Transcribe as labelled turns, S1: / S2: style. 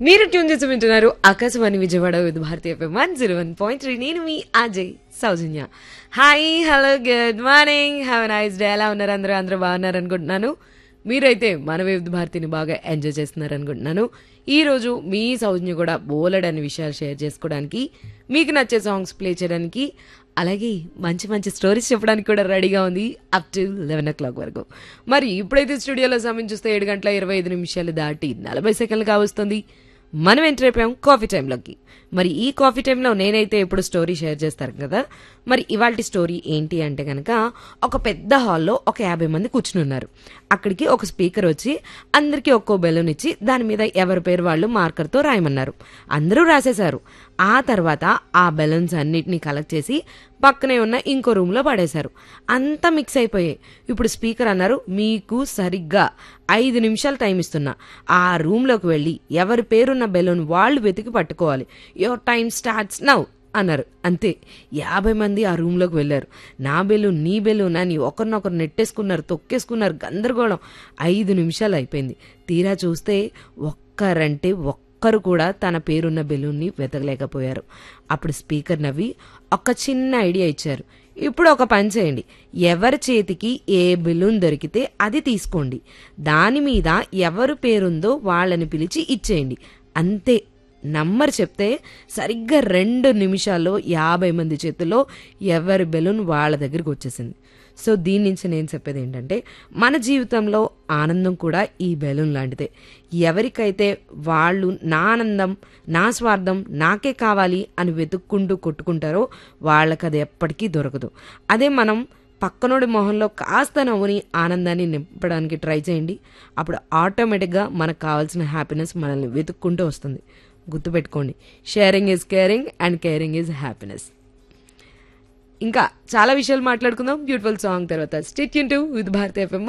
S1: మీరు ట్యూన్ చేసి వింటున్నారు Akashvani Vijayawada with Bharatiya FM one zero one point three నేను మీ Ajay Soujanya hi hello good morning have nice day ఎలా ఉన్నారు అందరూ అందరూ బాగున్నారు అనుకుంటున్నాను మీరైతే మన వివిధ భారతిని బాగా ఎంజాయ్ చేస్తున్నారు అనుకుంటున్నాను ఈ రోజు మీ సౌజన్య కూడా బోలెడని విషయాలు షేర్ చేసుకోవడానికి మీకు నచ్చే సాంగ్స్ ప్లే చేయడానికి అలాగే మంచి మంచి స్టోరీస్ చెప్పడానికి కూడా రెడీగా ఉంది up to eleven o'clock వరకు మరి ఇప్పుడైతే స్టూడియోలో సమయం చూస్తే ఏడు గంటల ఇరవై ఐదు నిమిషాలు దాటి నలభై సెకండ్లు కావస్తుంది మనం ఎంటర్ అయిపోయాం కాఫీ టైంలోకి మరి ఈ కాఫీ టైంలో నేనైతే ఎప్పుడు స్టోరీ షేర్ చేస్తారు కదా మరి ఇవాళ స్టోరీ ఏంటి అంటే కనుక ఒక పెద్ద హాల్లో ఒక యాభై మంది కూర్చుని ఉన్నారు అక్కడికి ఒక స్పీకర్ వచ్చి అందరికీ ఒక్కో బెలూన్ ఇచ్చి దాని మీద ఎవరి పేరు వాళ్ళు మార్కర్తో రాయమన్నారు అందరూ రాసేశారు ఆ తర్వాత ఆ బెలూన్స్ అన్నిటిని కలెక్ట్ చేసి పక్కనే ఉన్న ఇంకో రూమ్లో పడేశారు అంతా మిక్స్ అయిపోయాయి ఇప్పుడు స్పీకర్ అన్నారు మీకు సరిగ్గా ఐదు నిమిషాలు టైం ఇస్తున్నా ఆ రూమ్లోకి వెళ్ళి ఎవరి పేరున్న బెలూన్ వాళ్ళు వెతికి పట్టుకోవాలి యువర్ టైం స్టార్ట్స్ నౌ అన్నారు అంతే యాభై మంది ఆ రూమ్లోకి వెళ్ళారు నా బెలూన్ నీ బెలూన్ అని ఒకరినొకరు నెట్టేసుకున్నారు తొక్కేసుకున్నారు గందరగోళం ఐదు నిమిషాలు అయిపోయింది తీరా చూస్తే ఒక్కరంటే ఒక్కరు కూడా తన పేరున్న బెలూన్ని వెతకలేకపోయారు అప్పుడు స్పీకర్ నవ్వి ఒక చిన్న ఐడియా ఇచ్చారు ఇప్పుడు ఒక పని చేయండి ఎవరి చేతికి ఏ బెలూన్ దొరికితే అది తీసుకోండి దాని మీద ఎవరు పేరుందో వాళ్ళని పిలిచి ఇచ్చేయండి అంతే నంబర్ చెప్తే సరిగ్గా రెండు నిమిషాల్లో యాభై మంది చేతుల్లో ఎవరి బెలూన్ వాళ్ళ దగ్గరికి వచ్చేసింది సో దీని నుంచి నేను చెప్పేది ఏంటంటే మన జీవితంలో ఆనందం కూడా ఈ బెలూన్ లాంటిదే ఎవరికైతే వాళ్ళు నా ఆనందం నా స్వార్థం నాకే కావాలి అని వెతుక్కుంటూ కొట్టుకుంటారో వాళ్ళకి అది ఎప్పటికీ దొరకదు అదే మనం పక్కనోడి మొహంలో కాస్త నవ్వుని ఆనందాన్ని నింపడానికి ట్రై చేయండి అప్పుడు ఆటోమేటిక్గా మనకు కావాల్సిన హ్యాపీనెస్ మనల్ని వెతుక్కుంటూ వస్తుంది గుర్తుపెట్టుకోండి sharing is caring and caring is happiness ఇంకా చాలా విషయాలు మాట్లాడుకుందాం బ్యూటిఫుల్ సాంగ్ తర్వాత స్టేట్ యూన్ టు విత్ భారతీ ఎఫ్ఎం